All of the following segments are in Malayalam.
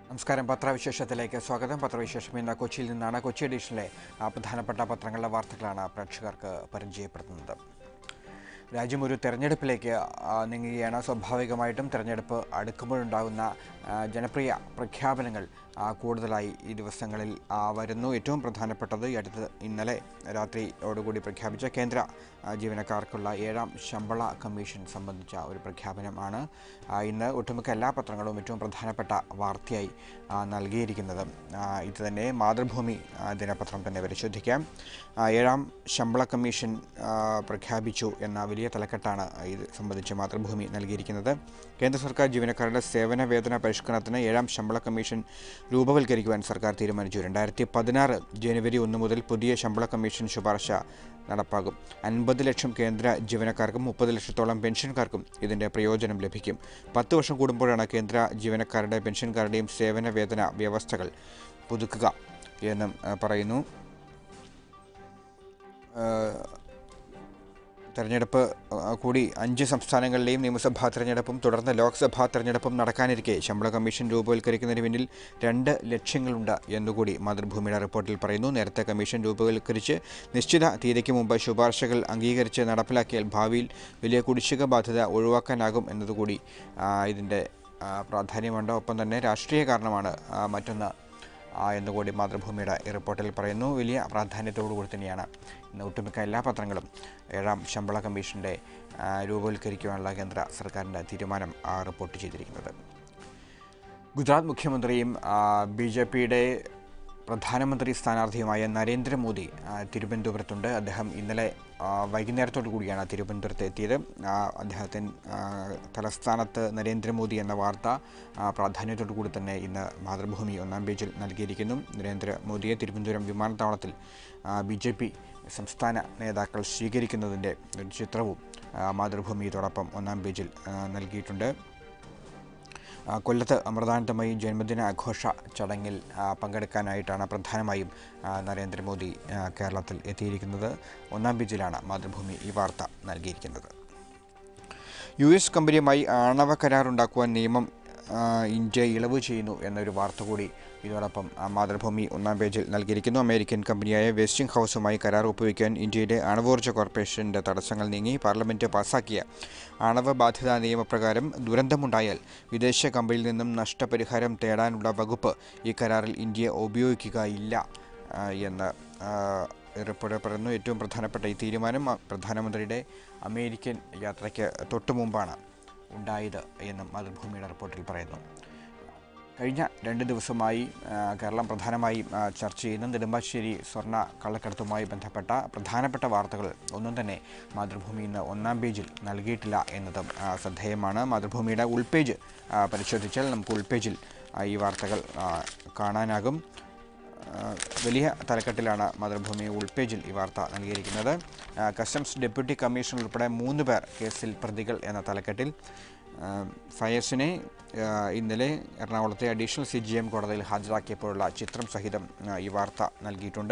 നമസ്കാരം പത്രവിശേഷത്തിലേക്ക് സ്വാഗതം പത്രവിശേഷം ഇന്ന് കൊച്ചിയിൽ നിന്നാണ് കൊച്ചി എഡീഷനിലെ ആ, പ്രധാനപ്പെട്ട പത്രങ്ങളുടെ വാർത്തകളാണ് പ്രേക്ഷകർക്ക് പരിചയപ്പെടുത്തുന്നത് രാജ്യം ഒരു തെരഞ്ഞെടുപ്പിലേക്ക് ആ, നീങ്ങുകയാണ് സ്വാഭാവികമായിട്ടും തെരഞ്ഞെടുപ്പ് അടുക്കുമ്പോഴുണ്ടാകുന്ന ആ, ജനപ്രിയ പ്രഖ്യാപനങ്ങൾ ആ, കൂടുതലായി ഈ ദിവസങ്ങളിൽ ആ, വരുന്നു ഏറ്റവും പ്രധാനപ്പെട്ടത് ഈ അടുത്ത് ഇന്നലെ രാത്രിയോടുകൂടി പ്രഖ്യാപിച്ച കേന്ദ്ര ആ, ജീവനക്കാർക്കുള്ള ഏഴാം ശമ്പള കമ്മീഷൻ സംബന്ധിച്ച ഒരു പ്രഖ്യാപനമാണ് ആ, ഇന്ന് ഒട്ടുമിക്ക എല്ലാ പത്രങ്ങളും ഏറ്റവും പ്രധാനപ്പെട്ട വാർത്തയായി ആ, നൽകിയിരിക്കുന്നത് ആ, ഇത് തന്നെ മാതൃഭൂമി ആ, ദിനപത്രം തന്നെ പരിശോധിക്കാം ആ, ഏഴാം ശമ്പള കമ്മീഷൻ ആ, പ്രഖ്യാപിച്ചു എന്ന വലിയ തലക്കെട്ടാണ് ഇത് സംബന്ധിച്ച് മാതൃഭൂമി നൽകിയിരിക്കുന്നത് കേന്ദ്ര സർക്കാർ ജീവനക്കാരുടെ സേവന വേതന പരിഷ്കരണത്തിന് ഏഴാം ശമ്പള കമ്മീഷൻ രൂപവൽക്കരിക്കുവാൻ സർക്കാർ തീരുമാനിച്ചു രണ്ടായിരത്തി പതിനാറ് ജനുവരി ഒന്ന് മുതൽ പുതിയ ശമ്പള കമ്മീഷൻ ശുപാർശ നടപ്പാകും അൻപത് ലക്ഷം കേന്ദ്ര ജീവനക്കാർക്കും മുപ്പത് ലക്ഷത്തോളം പെൻഷൻകാർക്കും ഇതിൻ്റെ പ്രയോജനം ലഭിക്കും പത്ത് വർഷം കൂടുമ്പോഴാണ് കേന്ദ്ര ജീവനക്കാരുടെ പെൻഷൻകാരുടെയും സേവന വേതന വ്യവസ്ഥകൾ പുതുക്കുക എന്നും ആ, പറയുന്നു ആ, തെരഞ്ഞെടുപ്പ് ആ, കൂടി അഞ്ച് സംസ്ഥാനങ്ങളിലെയും നിയമസഭാ തെരഞ്ഞെടുപ്പും തുടർന്ന് ലോക്സഭാ തെരഞ്ഞെടുപ്പും നടക്കാനിരിക്കെ ശമ്പള കമ്മീഷൻ രൂപവൽക്കരിക്കുന്നതിന് പിന്നിൽ രണ്ട് ലക്ഷ്യങ്ങളുണ്ട് എന്നുകൂടി മാതൃഭൂമിയുടെ റിപ്പോർട്ടിൽ പറയുന്നു നേരത്തെ കമ്മീഷൻ രൂപവൽക്കരിച്ച് നിശ്ചിത തീയതിക്ക് മുമ്പ് ശുപാർശകൾ അംഗീകരിച്ച് നടപ്പിലാക്കിയാൽ ഭാവിയിൽ വലിയ കുടിശ്ശിക ബാധ്യത ഒഴിവാക്കാനാകും എന്നതുകൂടി ആ, ഇതിൻ്റെ ആ, പ്രാധാന്യമുണ്ട് ഒപ്പം തന്നെ രാഷ്ട്രീയ കാരണമാണ് ആ, മറ്റൊന്ന് ആ, എന്നുകൂടി മാതൃഭൂമിയുടെ ഈ റിപ്പോർട്ടിൽ പറയുന്നു വലിയ പ്രാധാന്യത്തോടു കൂടി തന്നെയാണ് ഇന്ന് ഒട്ടുമിക്ക എല്ലാ പത്രങ്ങളും ഏഴാം ശമ്പള കമ്മീഷൻ്റെ ആ, രൂപവൽക്കരിക്കുവാനുള്ള കേന്ദ്ര സർക്കാരിൻ്റെ തീരുമാനം ആ, റിപ്പോർട്ട് ചെയ്തിരിക്കുന്നത് ഗുജറാത്ത് മുഖ്യമന്ത്രിയും ബി ജെ പിയുടെ പ്രധാനമന്ത്രി സ്ഥാനാർത്ഥിയുമായ നരേന്ദ്രമോദി ആ, തിരുവനന്തപുരത്തുണ്ട് അദ്ദേഹം ഇന്നലെ ആ, വൈകുന്നേരത്തോടു കൂടിയാണ് തിരുവനന്തപുരത്ത് എത്തിയത് ആ, അദ്ദേഹത്തിന് ആ, തലസ്ഥാനത്ത് നരേന്ദ്രമോദി എന്ന വാർത്ത ആ, പ്രാധാന്യത്തോടു കൂടി തന്നെ ഇന്ന് മാതൃഭൂമി ഒന്നാം പേജിൽ നൽകിയിരിക്കുന്നു നരേന്ദ്രമോദിയെ തിരുവനന്തപുരം വിമാനത്താവളത്തിൽ ബി ജെ പി സംസ്ഥാന നേതാക്കൾ സ്വീകരിക്കുന്നതിൻ്റെ ഒരു ചിത്രവും ആ, മാതൃഭൂമി ഇതോടൊപ്പം ഒന്നാം പേജിൽ ആ, നൽകിയിട്ടുണ്ട് ആ, കൊല്ലത്ത് അമൃതാനന്ദമയി ജന്മദിന ആഘോഷ ചടങ്ങിൽ ആ, പങ്കെടുക്കാനായിട്ടാണ് പ്രധാനമായും ആ, നരേന്ദ്രമോദി ആ, കേരളത്തിൽ എത്തിയിരിക്കുന്നത് ഒന്നാം പേജിലാണ് മാതൃഭൂമി ഈ വാർത്ത നൽകിയിരിക്കുന്നത് യു എസ് കമ്പനിയുമായി ആണവ കരാറുണ്ടാക്കുവാൻ നിയമം ആ, ഇന്ത്യ ഇളവ് ചെയ്യുന്നു എന്നൊരു വാർത്ത കൂടി ഇതോടൊപ്പം ആ, മാതൃഭൂമി ഒന്നാം പേജിൽ നൽകിയിരിക്കുന്നു അമേരിക്കൻ കമ്പനിയായ വെസ്റ്റിംഗ് ഹൗസുമായി കരാർ ഒപ്പുവയ്ക്കാൻ ഇന്ത്യയുടെ ആണവോർജ്ജ കോർപ്പറേഷൻ്റെ തടസ്സങ്ങൾ നീങ്ങി പാർലമെൻറ്റ് പാസാക്കിയ ആണവ ബാധ്യതാ നിയമപ്രകാരം ദുരന്തമുണ്ടായാൽ വിദേശ കമ്പനിയിൽ നിന്നും നഷ്ടപരിഹാരം തേടാനുള്ള വകുപ്പ് ഈ കരാറിൽ ഇന്ത്യ ഉപയോഗിക്കുകയില്ല ആ, എന്ന് ആ, റിപ്പോർട്ട് പറയുന്നു ഏറ്റവും പ്രധാനപ്പെട്ട ഈ തീരുമാനം ആ, പ്രധാനമന്ത്രിയുടെ അമേരിക്കൻ യാത്രയ്ക്ക് തൊട്ടു മുമ്പാണ് ഉണ്ടായത് എന്നും മാതൃഭൂമിയുടെ റിപ്പോർട്ടിൽ പറയുന്നു കഴിഞ്ഞ രണ്ട് ദിവസമായി ആ, കേരളം പ്രധാനമായും ആ, ചർച്ച ചെയ്യുന്ന നെടുമ്പാശ്ശേരി സ്വർണ്ണ കള്ളക്കടത്തുമായി ബന്ധപ്പെട്ട പ്രധാനപ്പെട്ട വാർത്തകൾ ഒന്നും തന്നെ മാതൃഭൂമി ഇന്ന് ഒന്നാം പേജിൽ നൽകിയിട്ടില്ല എന്നതും ആ, ശ്രദ്ധേയമാണ് മാതൃഭൂമിയുടെ ഉൾപേജ് ആ, പരിശോധിച്ചാൽ നമുക്ക് ഉൾപേജിൽ ആ, ഈ വാർത്തകൾ ആ, കാണാനാകും ആ, വലിയ തലക്കെട്ടിലാണ് മാതൃഭൂമി ഉൾപേജിൽ ഈ വാർത്ത നൽകിയിരിക്കുന്നത് ആ, കസ്റ്റംസ് ഡെപ്യൂട്ടി കമ്മീഷണർ ഉൾപ്പെടെ മൂന്ന് പേർ കേസിൽ പ്രതികൾ എന്ന തലക്കെട്ടിൽ ആ, ഫയസിനെ ആ, ഇന്നലെ എറണാകുളത്തെ അഡീഷണൽ സി ജി എം കോടതിയിൽ ഹാജരാക്കിയപ്പോഴുള്ള ചിത്രം സഹിതം ആ, ഈ വാർത്ത നൽകിയിട്ടുണ്ട്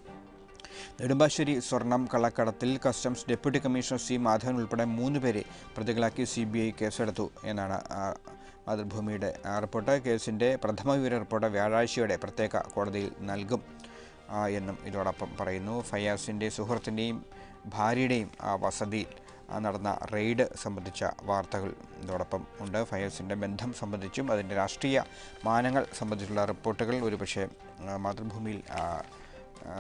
നെടുമ്പാശ്ശേരി സ്വർണം കള്ളക്കടത്തിൽ customs deputy commissioner C Madhavan ഉൾപ്പെടെ മൂന്ന് പേരെ പ്രതികളാക്കി സി ബി ഐ കേസെടുത്തു എന്നാണ് ആ, മാതൃഭൂമിയുടെ ആ, റിപ്പോർട്ട് കേസിൻ്റെ പ്രഥമ വിവര റിപ്പോർട്ട് വ്യാഴാഴ്ചയോടെ പ്രത്യേക കോടതിയിൽ നൽകും ആ, എന്നും ഇതോടൊപ്പം പറയുന്നു ഫയാസിൻ്റെ സുഹൃത്തിൻ്റെയും ഭാര്യയുടെയും ആ, വസതിയിൽ ആ, നടന്ന റെയ്ഡ് സംബന്ധിച്ച വാർത്തകൾ ഇതോടൊപ്പം ഉണ്ട് ഫയസിൻ്റെ ബന്ധം സംബന്ധിച്ചും അതിൻ്റെ രാഷ്ട്രീയ മാനങ്ങൾ സംബന്ധിച്ചുള്ള റിപ്പോർട്ടുകൾ ഒരുപക്ഷെ ആ, മാതൃഭൂമിയിൽ ആ, ആ,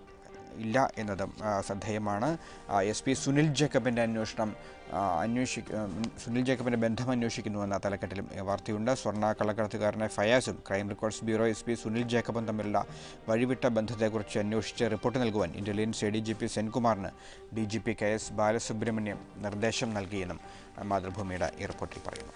ഇല്ല എന്നതും ആ, ശ്രദ്ധേയമാണ് എസ് പി സുനിൽ ജേക്കബിൻ്റെ അന്വേഷണം ആ, അന്വേഷിക്ക ആ, സുനിൽ ജേക്കബിൻ്റെ ബന്ധം അന്വേഷിക്കുന്നുവെന്ന തലക്കെട്ടിലും ഈ വാർത്തയുണ്ട് സ്വർണ്ണ കള്ളക്കടത്തുകാരനായ ഫയാസും crime records bureau S P Sunil ജേക്കബും തമ്മിലുള്ള വഴിവിട്ട ബന്ധത്തെക്കുറിച്ച് അന്വേഷിച്ച് റിപ്പോർട്ട് നൽകുവാൻ intelligence A D G P സെൻകുമാറിന് D G P K S Balasubramaniam നിർദ്ദേശം നൽകിയെന്നും ആ, മാതൃഭൂമിയുടെ ഈ റിപ്പോർട്ടിൽ പറയുന്നു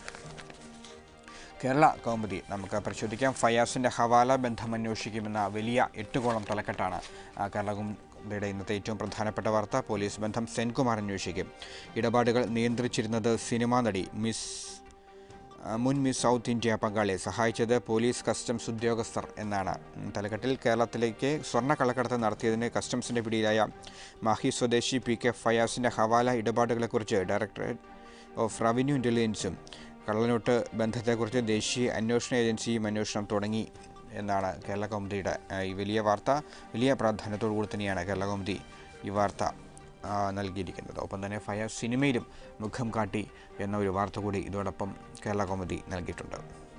കേരള കൗമുദി നമുക്ക് പരിശോധിക്കാം ഫയാസിൻ്റെ ഹവാല ബന്ധം അന്വേഷിക്കുമെന്ന വലിയ എട്ടുകോളം തലക്കെട്ടാണ് ആ, കേരള കൗമുദിയുടെ ഇന്നത്തെ ഏറ്റവും പ്രധാനപ്പെട്ട വാർത്ത പോലീസ് ബന്ധം സെൻകുമാർ അന്വേഷിക്കും ഇടപാടുകൾ നിയന്ത്രിച്ചിരുന്നത് സിനിമാ നടി മിസ് ആ, മുൻ മിസ് സൗത്ത് ഇന്ത്യ പങ്കാളിയെ സഹായിച്ചത് പോലീസ് കസ്റ്റംസ് ഉദ്യോഗസ്ഥർ എന്നാണ് ഉം, തലക്കെട്ടിൽ കേരളത്തിലേക്ക് സ്വർണ്ണ കള്ളക്കടത്ത് നടത്തിയതിന് കസ്റ്റംസിൻ്റെ പിടിയിലായ മാഹി സ്വദേശി പി കെ ഫയാസിൻ്റെ ഹവാല ഇടപാടുകളെക്കുറിച്ച് ഡയറക്ടറേറ്റ് ഓഫ് റവന്യൂ ഇൻ്റലിജൻസും കള്ളനോട്ട് ബന്ധത്തെക്കുറിച്ച് ദേശീയ അന്വേഷണ ഏജൻസിയും അന്വേഷണം തുടങ്ങി എന്നാണ് കേരള കൗമുദിയുടെ ആ, ഈ വലിയ വാർത്ത വലിയ പ്രാധാന്യത്തോടു കൂടി തന്നെയാണ് കേരള കൗമുദി ഈ വാർത്ത ആ, നൽകിയിരിക്കുന്നത് ഒപ്പം തന്നെ ഫയർ സിനിമയിലും മുഖം കാട്ടി എന്ന ഒരു വാർത്ത കൂടി ഇതോടൊപ്പം കേരള കൗമുദി നൽകിയിട്ടുണ്ട്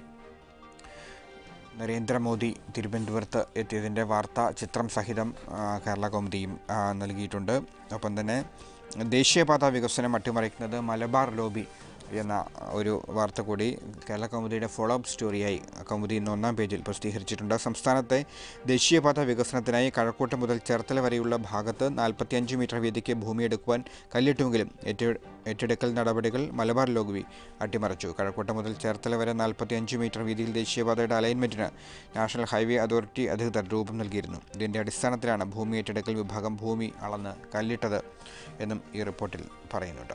നരേന്ദ്രമോദി തിരുവനന്തപുരത്ത് എത്തിയതിൻ്റെ വാർത്ത ചിത്രം സഹിതം ആ, കേരള കൗമുദിയും ആ, നൽകിയിട്ടുണ്ട് ഒപ്പം തന്നെ ദേശീയപാത വികസനം അട്ടിമറിക്കുന്നത് മലബാർ ലോബി എന്ന ഒരു വാർത്ത കൂടി കേരള കൗമുദിയുടെ ഫോളോ അപ്പ് സ്റ്റോറിയായി കൗമുദി ഇന്ന് ഒന്നാം പേജിൽ പ്രസിദ്ധീകരിച്ചിട്ടുണ്ട് സംസ്ഥാനത്തെ ദേശീയപാത വികസനത്തിനായി കഴക്കൂട്ടം മുതൽ ചേർത്തല വരെയുള്ള ഭാഗത്ത് നാൽപ്പത്തിയഞ്ച് മീറ്റർ വീതിക്ക് ഭൂമിയെടുക്കുവാൻ കല്ലിട്ടുമെങ്കിലും ഏറ്റ ഏറ്റെടുക്കൽ നടപടികൾ മലബാർ ലോബി അട്ടിമറിച്ചു കഴക്കൂട്ടം മുതൽ ചേർത്തല വരെ നാൽപ്പത്തിയഞ്ച് മീറ്റർ വീതിയിൽ ദേശീയപാതയുടെ അലൈൻമെൻറ്റിന് നാഷണൽ ഹൈവേ അതോറിറ്റി അധികൃതർ രൂപം നൽകിയിരുന്നു ഇതിൻ്റെ അടിസ്ഥാനത്തിലാണ് ഭൂമി ഏറ്റെടുക്കൽ വിഭാഗം ഭൂമി അളന്ന് കല്ലിട്ടത് എന്നും ഈ റിപ്പോർട്ടിൽ പറയുന്നുണ്ട്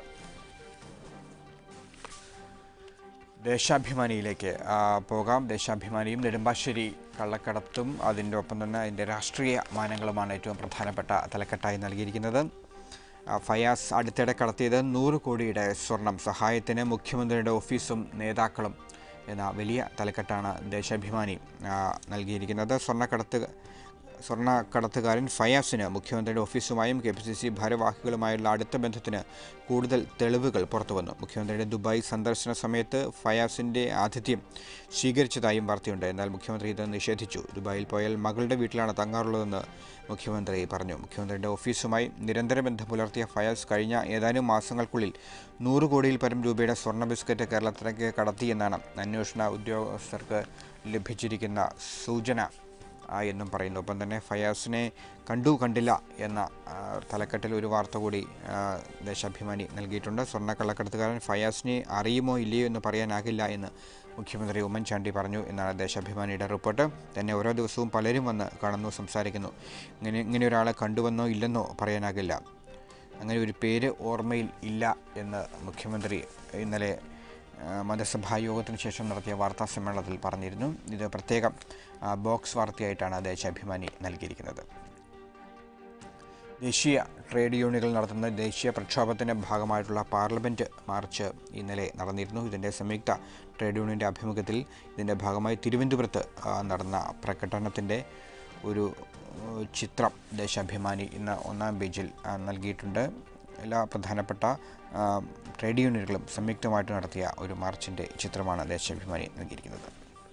ദേശാഭിമാനിയിലേക്ക് ആ, പോകാം ദേശാഭിമാനിയും നെടുമ്പാശ്ശേരി കള്ളക്കടത്തും അതിൻ്റെ ഒപ്പം തന്നെ അതിൻ്റെ രാഷ്ട്രീയ മാനങ്ങളുമാണ് ഏറ്റവും പ്രധാനപ്പെട്ട തലക്കെട്ടായി നൽകിയിരിക്കുന്നത് ആ, ഫയാസ് അടുത്തിടെ കടത്തിയത് നൂറ് കോടിയുടെ സ്വർണം സഹായത്തിന് മുഖ്യമന്ത്രിയുടെ ഓഫീസും നേതാക്കളും എന്ന വലിയ തലക്കെട്ടാണ് ദേശാഭിമാനി ആ, നൽകിയിരിക്കുന്നത് സ്വർണ്ണക്കടത്ത് സ്വർണ്ണക്കടത്തുകാരൻ ഫയാസിന് മുഖ്യമന്ത്രിയുടെ ഓഫീസുമായും കെ പി സി സി ഭാരവാഹികളുമായുള്ള അടുത്ത ബന്ധത്തിന് കൂടുതൽ തെളിവുകൾ പുറത്തുവന്നു മുഖ്യമന്ത്രിയുടെ ദുബായ് സന്ദർശന സമയത്ത് ഫയാസിൻ്റെ ആതിഥ്യം സ്വീകരിച്ചതായും വാർത്തയുണ്ട് എന്നാൽ മുഖ്യമന്ത്രി ഇത് നിഷേധിച്ചു ദുബായിൽ പോയാൽ മകളുടെ വീട്ടിലാണ് തങ്ങാറുള്ളതെന്ന് മുഖ്യമന്ത്രി പറഞ്ഞു മുഖ്യമന്ത്രിയുടെ ഓഫീസുമായി നിരന്തര ബന്ധം പുലർത്തിയ ഫയാസ് കഴിഞ്ഞ ഏതാനും മാസങ്ങൾക്കുള്ളിൽ നൂറ് കോടിയിൽ പരം രൂപയുടെ സ്വർണ്ണ ബിസ്ക്കറ്റ് കേരളത്തിലേക്ക് കടത്തിയെന്നാണ് അന്വേഷണ ഉദ്യോഗസ്ഥർക്ക് ലഭിച്ചിരിക്കുന്ന സൂചന ആ, എന്നും പറയുന്നു ഒപ്പം തന്നെ ഫയാസിനെ കണ്ടു കണ്ടില്ല എന്ന ആ, തലക്കെട്ടിൽ ഒരു വാർത്ത കൂടി ആ, ദേശാഭിമാനി നൽകിയിട്ടുണ്ട് സ്വർണ്ണക്കള്ളക്കടത്തുകാരൻ ഫയാസിനെ അറിയുമോ ഇല്ലയോ എന്ന് പറയാനാകില്ല എന്ന് മുഖ്യമന്ത്രി ഉമ്മൻചാണ്ടി പറഞ്ഞു എന്നാണ് ദേശാഭിമാനിയുടെ റിപ്പോർട്ട് തന്നെ ഓരോ ദിവസവും പലരും വന്ന് കാണുന്നു സംസാരിക്കുന്നു ഇങ്ങനെ ഇങ്ങനെ ഒരാളെ കണ്ടുവന്നോ ഇല്ലെന്നോ പറയാനാകില്ല അങ്ങനെ ഒരു പേര് ഓർമ്മയിൽ ഇല്ല എന്ന് മുഖ്യമന്ത്രി ഇന്നലെ ആ, മന്ത്രിസഭാ യോഗത്തിന് ശേഷം നടത്തിയ വാർത്താ സമ്മേളനത്തിൽ പറഞ്ഞിരുന്നു ഇത് പ്രത്യേകം ആ, ബോക്സ് വാർത്തയായിട്ടാണ് ദേശാഭിമാനി നൽകിയിരിക്കുന്നത് ദേശീയ ട്രേഡ് യൂണിയനുകൾ നടത്തുന്ന ദേശീയ പ്രക്ഷോഭത്തിൻ്റെ ഭാഗമായിട്ടുള്ള പാർലമെൻറ്റ് മാർച്ച് ഇന്നലെ നടന്നിരുന്നു ഇതിൻ്റെ സംയുക്ത ട്രേഡ് യൂണിയൻ്റെ ആഭിമുഖ്യത്തിൽ ഇതിൻ്റെ ഭാഗമായി തിരുവനന്തപുരത്ത് ആ, നടന്ന പ്രകടനത്തിൻ്റെ ഒരു ഏഹ്, ചിത്രം ദേശാഭിമാനി ഇന്ന് ഒന്നാം പേജിൽ ആ, നൽകിയിട്ടുണ്ട് എല്ലാ പ്രധാനപ്പെട്ട ആ, ട്രേഡ് യൂണിയനുകളും സംയുക്തമായിട്ട് നടത്തിയ ഒരു മാർച്ചിൻ്റെ ചിത്രമാണ് ദേശാഭിമാനി നൽകിയിരിക്കുന്നത്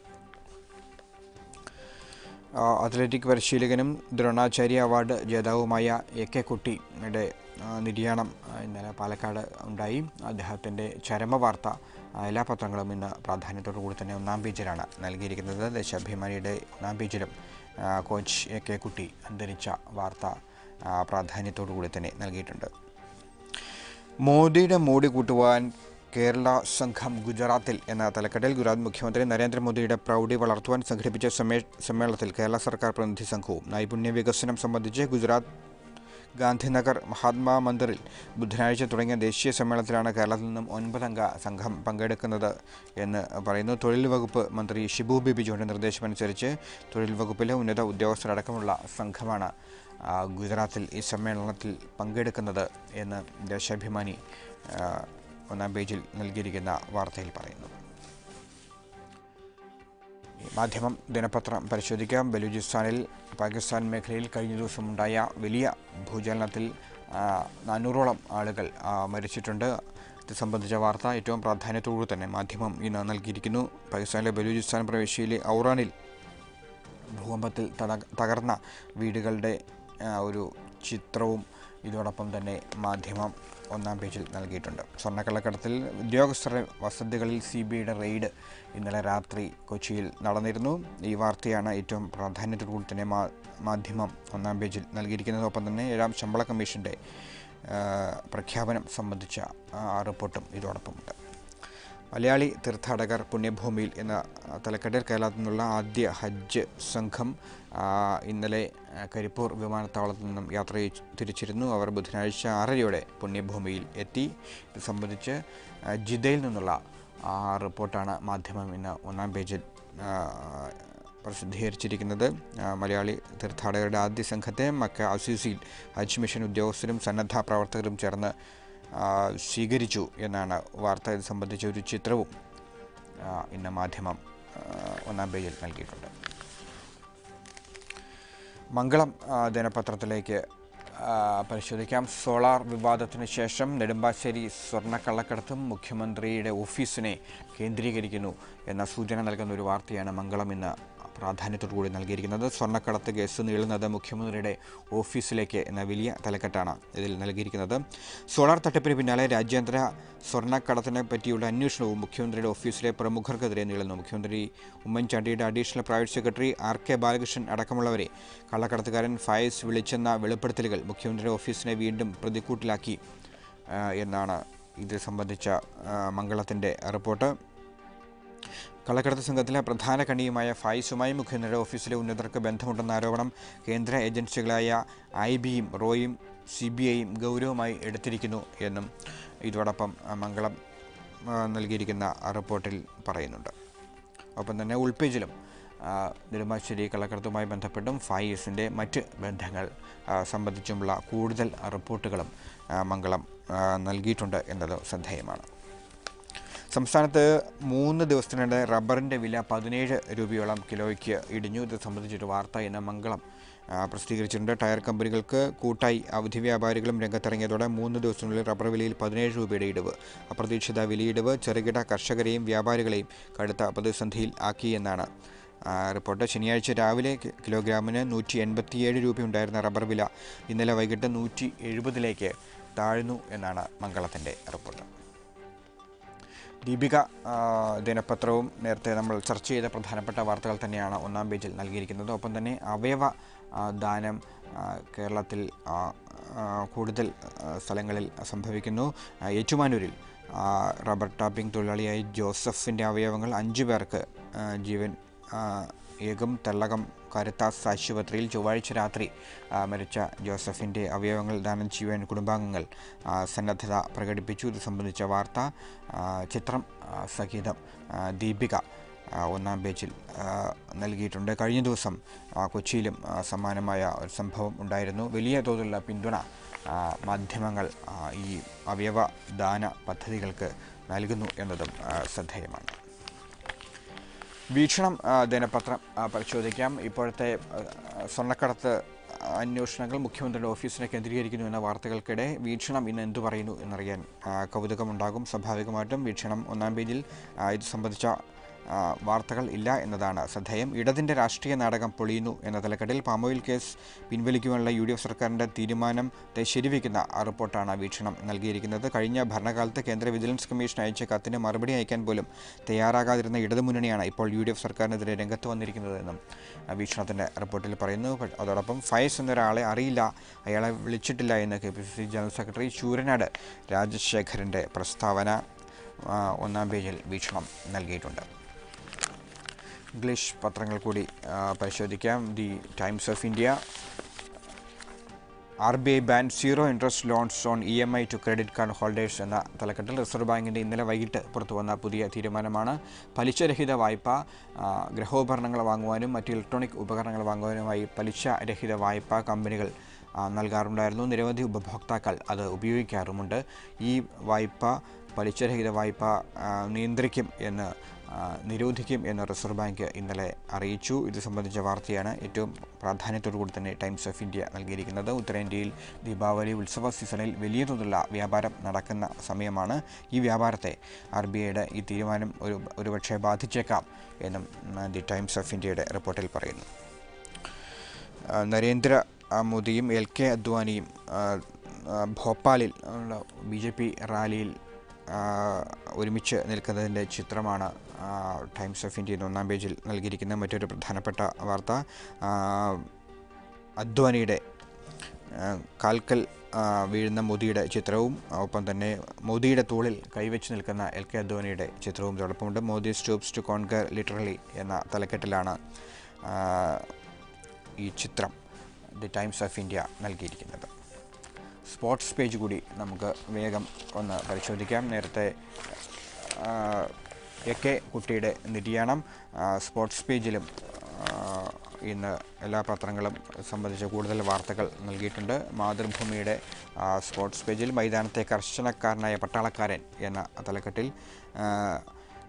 ആ, അത്ലറ്റിക് പരിശീലകനും ദ്രോണാചാര്യ അവാർഡ് ജേതാവുമായ എ കെ കുട്ടിയുടെ ആ, നിര്യാണം ആ, ഇന്നലെ പാലക്കാട് ഉണ്ടായി അദ്ദേഹത്തിൻ്റെ ചരമവാർത്ത ആ, എല്ലാ പത്രങ്ങളും ഇന്ന് പ്രാധാന്യത്തോടു കൂടി തന്നെ ഒന്നാം പേജിലാണ് നൽകിയിരിക്കുന്നത് ദേശാഭിമാനിയുടെ ഒന്നാം പേജിലും ആ, കോച്ച് എ കെ കുട്ടി അന്തരിച്ച വാർത്ത ആ, പ്രാധാന്യത്തോടു കൂടി തന്നെ നൽകിയിട്ടുണ്ട് മോദിയുടെ മോടി കൂട്ടുവാൻ കേരള സംഘം ഗുജറാത്തിൽ എന്ന തലക്കെട്ടിൽ ഗുജറാത്ത് മുഖ്യമന്ത്രി നരേന്ദ്രമോദിയുടെ പ്രൗഢി വളർത്തുവാൻ സംഘടിപ്പിച്ച സമ്മേ സമ്മേളനത്തിൽ കേരള സർക്കാർ പ്രതിനിധി സംഘവും നൈപുണ്യ വികസനം സംബന്ധിച്ച് ഗുജറാത്ത് ഗാന്ധിനഗർ മഹാത്മാ മന്ദിറിൽ ബുധനാഴ്ച തുടങ്ങിയ ദേശീയ സമ്മേളനത്തിലാണ് കേരളത്തിൽ നിന്നും ഒൻപതംഗ സംഘം പങ്കെടുക്കുന്നത് എന്ന് പറയുന്നു തൊഴിൽ വകുപ്പ് മന്ത്രി ഷിബു ബേബി ജോണിൻ്റെ നിർദ്ദേശമനുസരിച്ച് തൊഴിൽ വകുപ്പിലെ ഉന്നത ഉദ്യോഗസ്ഥരടക്കമുള്ള സംഘമാണ് ആ, ഗുജറാത്തിൽ ഈ സമ്മേളനത്തിൽ പങ്കെടുക്കുന്നത് എന്ന് ദേശാഭിമാനി ആ, ഒന്നാം പേജിൽ നൽകിയിരിക്കുന്ന വാർത്തയിൽ പറയുന്നു ഈ മാധ്യമം ദിനപത്രം പരിശോധിക്കാം ബലൂചിസ്ഥാനിൽ പാകിസ്ഥാൻ മേഖലയിൽ കഴിഞ്ഞ ദിവസമുണ്ടായ വലിയ ഭൂചലനത്തിൽ ആ, നാനൂറോളം ആളുകൾ ആ, മരിച്ചിട്ടുണ്ട് ഇത് സംബന്ധിച്ച വാർത്ത ഏറ്റവും പ്രാധാന്യത്തോടു തന്നെ മാധ്യമം ഇന്ന് നൽകിയിരിക്കുന്നു പാകിസ്ഥാനിലെ ബലൂചിസ്ഥാൻ പ്രവിശ്യയിലെ ഔറാനിൽ ഭൂകമ്പത്തിൽ തട- തകർന്ന വീടുകളുടെ ആ, ഒരു ചിത്രവും ഇതോടൊപ്പം തന്നെ മാധ്യമം ഒന്നാം പേജിൽ നൽകിയിട്ടുണ്ട് സ്വർണ്ണക്കള്ളക്കടത്തിൽ ഉദ്യോഗസ്ഥരുടെ വസതികളിൽ സി ബി ഐയുടെ റെയ്ഡ് ഇന്നലെ രാത്രി കൊച്ചിയിൽ നടന്നിരുന്നു ഈ വാർത്തയാണ് ഏറ്റവും പ്രാധാന്യത്തോടുകൂടി തന്നെ മാ മാധ്യമം ഒന്നാം പേജിൽ നൽകിയിരിക്കുന്നത് ഒപ്പം തന്നെ ഏഴാം ശമ്പള കമ്മീഷൻ്റെ ആ, പ്രഖ്യാപനം സംബന്ധിച്ച ആ, റിപ്പോർട്ടും ഇതോടൊപ്പമുണ്ട് മലയാളി തീർത്ഥാടകർ പുണ്യഭൂമിയിൽ എന്ന ആ, തലക്കെട്ടിൽ കേരളത്തിൽ നിന്നുള്ള ആദ്യ ഹജ്ജ് സംഘം ആ, ഇന്നലെ ആ, കരിപ്പൂർ വിമാനത്താവളത്തിൽ നിന്നും യാത്ര ചെയ്- തിരിച്ചിരുന്നു അവർ ബുധനാഴ്ച ആറരയോടെ പുണ്യഭൂമിയിൽ എത്തി ഇത് സംബന്ധിച്ച് ആ, ജിദ്ദയിൽ നിന്നുള്ള ആ റിപ്പോർട്ടാണ് മാധ്യമം ഇന്ന് ഒന്നാം പേജിൽ ആ, പ്രസിദ്ധീകരിച്ചിരിക്കുന്നത് ആ, മലയാളി തീർത്ഥാടകരുടെ ആദ്യ സംഘത്തെ മക്ക അസീസിയിൽ ഹജ്ജ് മിഷൻ ഉദ്യോഗസ്ഥരും സന്നദ്ധ പ്രവർത്തകരും ചേർന്ന് ആ, സ്വീകരിച്ചു എന്നാണ് വാർത്ത ഇത് സംബന്ധിച്ച ഒരു ചിത്രവും ആ, ഇന്ന് മാധ്യമം ആ, ഒന്നാം പേജിൽ നൽകിയിട്ടുണ്ട് മംഗളം ആ, ദിനപത്രത്തിലേക്ക് ആ, പരിശോധിക്കാം സോളാർ വിവാദത്തിന് ശേഷം നെടുമ്പാശ്ശേരി സ്വർണ്ണക്കള്ളക്കടത്തും മുഖ്യമന്ത്രിയുടെ ഓഫീസിനെ കേന്ദ്രീകരിക്കുന്നു എന്ന സൂചന നൽകുന്ന ഒരു വാർത്തയാണ് മംഗളം ഇന്ന് പ്രാധാന്യത്തോടു കൂടി നൽകിയിരിക്കുന്നത് സ്വർണ്ണക്കടത്ത് കേസ് നീളുന്നത് മുഖ്യമന്ത്രിയുടെ ഓഫീസിലേക്ക് എന്ന വലിയ തലക്കെട്ടാണ് ഇതിൽ നൽകിയിരിക്കുന്നത് സോളാർ തട്ടിപ്പിന് പിന്നാലെ രാജ്യാന്തര സ്വർണ്ണക്കടത്തിനെ പറ്റിയുള്ള അന്വേഷണവും മുഖ്യമന്ത്രിയുടെ ഓഫീസിലെ പ്രമുഖർക്കെതിരെ നീളുന്നു മുഖ്യമന്ത്രി ഉമ്മൻചാണ്ടിയുടെ additional private secretary R K Balakrishnan അടക്കമുള്ളവരെ കള്ളക്കടത്തുകാരൻ ഫയസ് വിളിച്ചെന്ന വെളിപ്പെടുത്തലുകൾ മുഖ്യമന്ത്രിയുടെ ഓഫീസിനെ വീണ്ടും പ്രതിക്കൂട്ടിലാക്കി ആ, എന്നാണ് ഇത് സംബന്ധിച്ച ആ, മംഗളത്തിൻ്റെ റിപ്പോർട്ട് കള്ളക്കടത്ത് സംഘത്തിലെ പ്രധാന കണ്ണിയുമായ ഫായിസുമായി മുഖ്യമന്ത്രിയുടെ ഓഫീസിലെ ഉന്നതർക്ക് ബന്ധമുണ്ടെന്ന ആരോപണം കേന്ദ്ര ഏജൻസികളായ ഐ ബിയും റോയും സി ബി ഐയും ഗൗരവമായി എടുത്തിരിക്കുന്നു എന്നും ഇതോടൊപ്പം ആ, മംഗളം ആ, നൽകിയിരിക്കുന്ന റിപ്പോർട്ടിൽ പറയുന്നുണ്ട് ഒപ്പം തന്നെ ഉൾപേജിലും ആ, നെടുമ്പാശ്ശേരി കള്ളക്കടത്തുമായി ബന്ധപ്പെട്ടും ഫായിസിൻ്റെ മറ്റ് ബന്ധങ്ങൾ ആ, സംബന്ധിച്ചുമുള്ള കൂടുതൽ റിപ്പോർട്ടുകളും ആ, മംഗളം ആ, നൽകിയിട്ടുണ്ട് എന്നത് ശ്രദ്ധേയമാണ് സംസ്ഥാനത്ത് മൂന്ന് ദിവസത്തിനിടെ റബ്ബറിൻ്റെ വില പതിനേഴ് രൂപയോളം കിലോയ്ക്ക് ഇടിഞ്ഞു ഇത് സംബന്ധിച്ചൊരു വാർത്ത ഇന്ന് മംഗളം ആ, പ്രസിദ്ധീകരിച്ചിട്ടുണ്ട് ടയർ കമ്പനികൾക്ക് കൂട്ടായി അവധി വ്യാപാരികളും രംഗത്തിറങ്ങിയതോടെ മൂന്ന് ദിവസത്തിനുള്ളിൽ റബ്ബർ വിലയിൽ പതിനേഴ് രൂപയുടെ ഇടിവ് അപ്രതീക്ഷിത വിലയിടിവ് ചെറുകിട കർഷകരെയും വ്യാപാരികളെയും കടുത്ത പ്രതിസന്ധിയിൽ ആക്കി എന്നാണ് ആ, റിപ്പോർട്ട് ശനിയാഴ്ച രാവിലെ കി- കിലോഗ്രാമിന് നൂറ്റി എൺപത്തിയേഴ് രൂപയുണ്ടായിരുന്ന റബ്ബർ വില ഇന്നലെ വൈകിട്ട് നൂറ്റി എഴുപതിലേക്ക് താഴ്ന്നു എന്നാണ് മംഗളത്തിൻ്റെ റിപ്പോർട്ട് ദീപിക ആ, ദിനപത്രവും നേരത്തെ നമ്മൾ ചർച്ച ചെയ്ത പ്രധാനപ്പെട്ട വാർത്തകൾ തന്നെയാണ് ഒന്നാം പേജിൽ നൽകിയിരിക്കുന്നത് ഒപ്പം തന്നെ അവയവ ആ, ദാനം ആ, കേരളത്തിൽ ആ, ആ, കൂടുതൽ ആ, സ്ഥലങ്ങളിൽ സംഭവിക്കുന്നു ആ, ഏറ്റുമാനൂരിൽ ആ, റബ്ബർ ടാപ്പിംഗ് തൊഴിലാളിയായ ജോസഫിൻ്റെ അവയവങ്ങൾ അഞ്ചു പേർക്ക് ആ, ജീവൻ ആ, ഏകം തെള്ളകം കരുത്താസ് ആശുപത്രിയിൽ ചൊവ്വാഴ്ച രാത്രി ആ, മരിച്ച ജോസഫിൻ്റെ അവയവങ്ങൾ ദാനം ചെയ്യുവാൻ കുടുംബാംഗങ്ങൾ ആ, സന്നദ്ധത പ്രകടിപ്പിച്ചു ഇത് സംബന്ധിച്ച വാർത്ത ആ, ചിത്രം ആ, സഹിതം ആ, ദീപിക ആ, ഒന്നാം പേജിൽ ആ, നൽകിയിട്ടുണ്ട് കഴിഞ്ഞ ദിവസം ആ, കൊച്ചിയിലും ആ, സമാനമായ ഒരു സംഭവം ഉണ്ടായിരുന്നു വലിയ തോതിലുള്ള പിന്തുണ ആ, മാധ്യമങ്ങൾ ആ, ഈ അവയവ ദാന പദ്ധതികൾക്ക് നൽകുന്നു എന്നതും ആ, ശ്രദ്ധേയമാണ് വീക്ഷണം ആ, ദിനപത്രം ആ, പരിശോധിക്കാം ഇപ്പോഴത്തെ ആ, സ്വർണ്ണക്കടത്ത് അന്വേഷണങ്ങൾ മുഖ്യമന്ത്രിയുടെ ഓഫീസിനെ കേന്ദ്രീകരിക്കുന്നു എന്ന വാർത്തകൾക്കിടെ വീക്ഷണം ഇന്ന് എന്തു പറയുന്നു എന്നറിയാൻ ആ, കൗതുകമുണ്ടാകും സ്വാഭാവികമായിട്ടും വീക്ഷണം ഒന്നാം പേജിൽ ആ, ഇത് സംബന്ധിച്ച ആ, വാർത്തകൾ ഇല്ല എന്നതാണ് ശ്രദ്ധേയം ഇടതിൻ്റെ രാഷ്ട്രീയ നാടകം പൊളിയുന്നു എന്ന തലക്കെട്ടിൽ പാമോയിൽ കേസ് പിൻവലിക്കുവാനുള്ള യു ഡി എഫ് സർക്കാരിൻ്റെ തീരുമാനത്തെ ശരിവയ്ക്കുന്ന ആ റിപ്പോർട്ടാണ് വീക്ഷണം നൽകിയിരിക്കുന്നത് കഴിഞ്ഞ ഭരണകാലത്ത് കേന്ദ്ര വിജിലൻസ് കമ്മീഷൻ അയച്ച കത്തിന് മറുപടി അയക്കാൻ പോലും തയ്യാറാകാതിരുന്ന ഇടതുമുന്നണിയാണ് ഇപ്പോൾ യു ഡി എഫ് സർക്കാരിനെതിരെ രംഗത്ത് വന്നിരിക്കുന്നതെന്നും ആ, വീക്ഷണത്തിൻ്റെ റിപ്പോർട്ടിൽ പറയുന്നു പ- അതോടൊപ്പം ഫയസ് എന്നൊരാളെ അറിയില്ല അയാളെ വിളിച്ചിട്ടില്ല എന്ന് K P C C general secretary Sooranad രാജശേഖരൻ്റെ പ്രസ്താവന ആ, ഒന്നാം പേജിൽ വീക്ഷണം നൽകിയിട്ടുണ്ട് ഇംഗ്ലീഷ് പത്രങ്ങൾ കൂടി ആ, പരിശോധിക്കാം the Times of India R B I ban zero interest loans on E M I to credit card holders എന്ന തലക്കെട്ടിൽ റിസർവ് ബാങ്കിൻ്റെ ഇന്നലെ വൈകിട്ട് പുറത്തു വന്ന പുതിയ തീരുമാനമാണ് പലിശരഹിത വായ്പ ആ, ഗൃഹോപകരണങ്ങൾ വാങ്ങുവാനും മറ്റ് ഇലക്ട്രോണിക് ഉപകരണങ്ങൾ വാങ്ങുവാനുമായി പലിശരഹിത വായ്പ കമ്പനികൾ ആ, നൽകാറുണ്ടായിരുന്നു നിരവധി ഉപഭോക്താക്കൾ അത് ഉപയോഗിക്കാറുമുണ്ട് ഈ വായ്പ പലിശരഹിത വായ്പ ആ, നിയന്ത്രിക്കും എന്ന് ആ, നിരോധിക്കും എന്ന് റിസർവ് ബാങ്ക് ഇന്നലെ അറിയിച്ചു ഇത് സംബന്ധിച്ച വാർത്തയാണ് ഏറ്റവും പ്രാധാന്യത്തോടു കൂടി തന്നെ ടൈംസ് ഓഫ് ഇന്ത്യ നൽകിയിരിക്കുന്നത് ഉത്തരേന്ത്യയിൽ ദീപാവലി ഉത്സവ സീസണിൽ വലിയ തോതിലുള്ള വ്യാപാരം നടക്കുന്ന സമയമാണ് ഈ വ്യാപാരത്തെ ആർ ബി ഐയുടെ ഈ തീരുമാനം ഒരു ഒരുപക്ഷെ ബാധിച്ചേക്കാം എന്നും ഉം, ദി ടൈംസ് ഓഫ് ഇന്ത്യയുടെ റിപ്പോർട്ടിൽ പറയുന്നു ആ, നരേന്ദ്ര ആ, മോദിയും എൽ കെ അദ്വാനിയും ആ, ആ, ഭോപ്പാലിൽ ഉള്ള ബി ജെ പി റാലിയിൽ ആ, ഒരുമിച്ച് നിൽക്കുന്നതിൻ്റെ ചിത്രമാണ് ആ, ടൈംസ് ഓഫ് ഇന്ത്യയിൽ ഒന്നാം പേജിൽ നൽകിയിരിക്കുന്ന മറ്റൊരു പ്രധാനപ്പെട്ട വാർത്ത ആ, അദ്വാനിയുടെ ആ, കാൽക്കൽ ആ, വീഴുന്ന മോദിയുടെ ചിത്രവും ഒപ്പം തന്നെ മോദിയുടെ തോളിൽ കൈവച്ച് നിൽക്കുന്ന എൽ കെ അദ്വാനിയുടെ ചിത്രവും ഇതോടൊപ്പമുണ്ട് Modi stops to conquer literally എന്ന തലക്കെട്ടിലാണ് ആ, ഈ ചിത്രം ദി ടൈംസ് ഓഫ് ഇന്ത്യ നൽകിയിരിക്കുന്നത് സ്പോർട്സ് പേജ് കൂടി നമുക്ക് വേഗം ഒന്ന് പരിശോധിക്കാം നേരത്തെ ആ, എ കെ കുട്ടിയുടെ നിര്യാണം ആ, സ്പോർട്സ് പേജിലും ആ, ഇന്ന് എല്ലാ പത്രങ്ങളും സംബന്ധിച്ച കൂടുതൽ വാർത്തകൾ നൽകിയിട്ടുണ്ട് മാതൃഭൂമിയുടെ ആ, സ്പോർട്സ് പേജിൽ മൈതാനത്തെ കർശനക്കാരനായ പട്ടാളക്കാരൻ എന്ന തലക്കെട്ടിൽ ആ,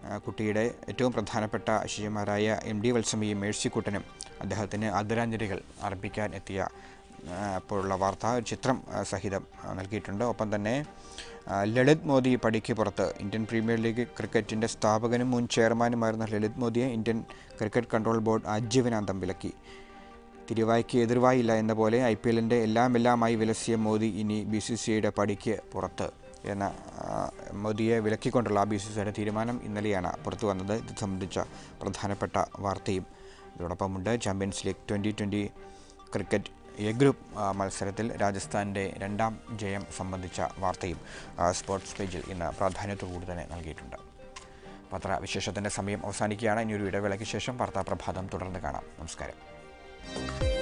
ആ, കുട്ടിയുടെ ഏറ്റവും പ്രധാനപ്പെട്ട ശിഷ്യന്മാരായ എം ഡി വത്സമയും മേഴ്സിക്കുട്ടനും അദ്ദേഹത്തിന് ആദരാഞ്ജലികൾ അർപ്പിക്കാൻ എത്തിയ ആ, അപ്പോഴുള്ള വാർത്ത ഒരു ചിത്രം ആ, സഹിതം ആ, നൽകിയിട്ടുണ്ട് ഒപ്പം തന്നെ ആ, ലളിത് മോദി പടിക്ക് പുറത്ത് ഇന്ത്യൻ പ്രീമിയർ ലീഗ് ക്രിക്കറ്റിൻ്റെ സ്ഥാപകനും മുൻ ചെയർമാനുമായിരുന്ന ലളിത് മോദിയെ ഇന്ത്യൻ ക്രിക്കറ്റ് കൺട്രോൾ ബോർഡ് ആജീവനാന്തം വിലക്കി തിരുവായ്ക്ക് എതിർവായില്ല എന്ന പോലെ ഐ പി എല്ലിൻ്റെ എല്ലാം എല്ലാമായി വിലസിയ മോദി ഇനി ബി സി സി ഐയുടെ പടിക്ക് പുറത്ത് എന്ന ആ, മോദിയെ വിലക്കിക്കൊണ്ടുള്ള ബി സി സിയുടെ തീരുമാനം ഇന്നലെയാണ് പുറത്തു വന്നത് ഇത് സംബന്ധിച്ച പ്രധാനപ്പെട്ട വാർത്തയും ഇതോടൊപ്പമുണ്ട് champions league twenty twenty cricket A group ആ, മത്സരത്തിൽ രാജസ്ഥാൻ്റെ രണ്ടാം ജയം സംബന്ധിച്ച വാർത്തയും ആ, സ്പോർട്സ് പേജിൽ ഇന്ന് പ്രാധാന്യത്തോടുകൂടി തന്നെ നൽകിയിട്ടുണ്ട് പത്രവിശേഷത്തിൻ്റെ സമയം അവസാനിക്കുകയാണ് ഇനിയൊരു ഇടവേളയ്ക്ക് ശേഷം വാർത്താ പ്രഭാതം തുടർന്ന് കാണാം നമസ്കാരം